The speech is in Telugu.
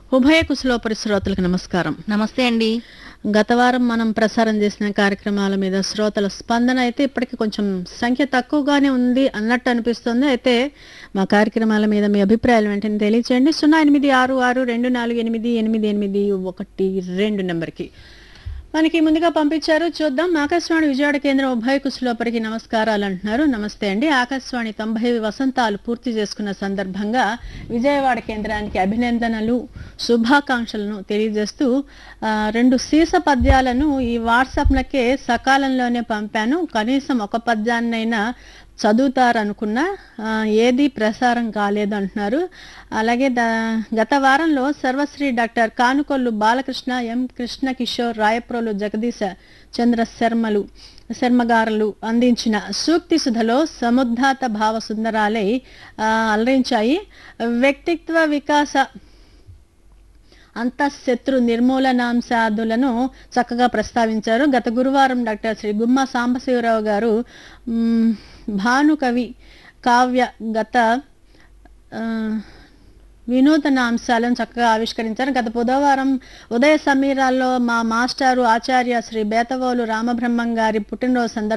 ఉభయ కుశలోపరి శ్రోతలకు నమస్కారం నమస్తే అండి గత వారం మనం ప్రసారం చేసిన కార్యక్రమాల మీద శ్రోతల స్పందన అయితే ఇప్పటికి కొంచెం సంఖ్య తక్కువగానే ఉంది అన్నట్టు అనిపిస్తుంది అయితే మా కార్యక్రమాల మీద మీ అభిప్రాయాలు వెంటనే తెలియచేయండి సున్నా ఎనిమిది ఆరు ఆరు రెండు నాలుగు ఎనిమిది ఎనిమిది ఎనిమిది ఒకటి రెండు నెంబర్కి మనకి ముందుగా పంపించారు చూద్దాం ఆకాశవాణి విజయవాడ కేంద్రం ఉభయ కుశలోపరికి నమస్కారాలు అంటున్నారు నమస్తే అండి ఆకాశవాణి తొంభై వసంతాలు పూర్తి చేసుకున్న సందర్భంగా విజయవాడ కేంద్రానికి అభినందనలు శుభాకాంక్షలను తెలియజేస్తూ ఆ, రెండు సీస పద్యాలను ఈ వాట్సాప్లకే సకాలంలోనే పంపాను కనీసం ఒక పద్యాన్నైనా చదువుతారనుకున్నా ఆ, ఏది ప్రసారం కాలేదు అంటున్నారు అలాగే ద గత వారంలో సర్వశ్రీ డాక్టర్ కానుకొల్లు బాలకృష్ణ ఎం కృష్ణ కిషోర్ రాయప్రోలు జగదీశ చంద్ర శర్మలు శర్మగారులు అందించిన సూక్తి సుధలో సముద్ధాత భావ సుందరాలై ఆ, అలరించాయి వ్యక్తిత్వ వికాస అంతఃశత్రు నిర్మూలనాంశాదులను చక్కగా ప్రస్తావించారు గత గురువారం డాక్టర్ శ్రీ గుమ్మ సాంబశివరావు గారు మ్, భానుకవి కావ్య గత ఆ, వినూతన అంశాలను చక్కగా ఆవిష్కరించారు గత బుధవారం ఉదయ సమీరాల్లో మా మాస్టారు ఆచార్య శ్రీ బేతవోలు రామబ్రహ్మం గారి పుట్టినరోజు సందర్భంగా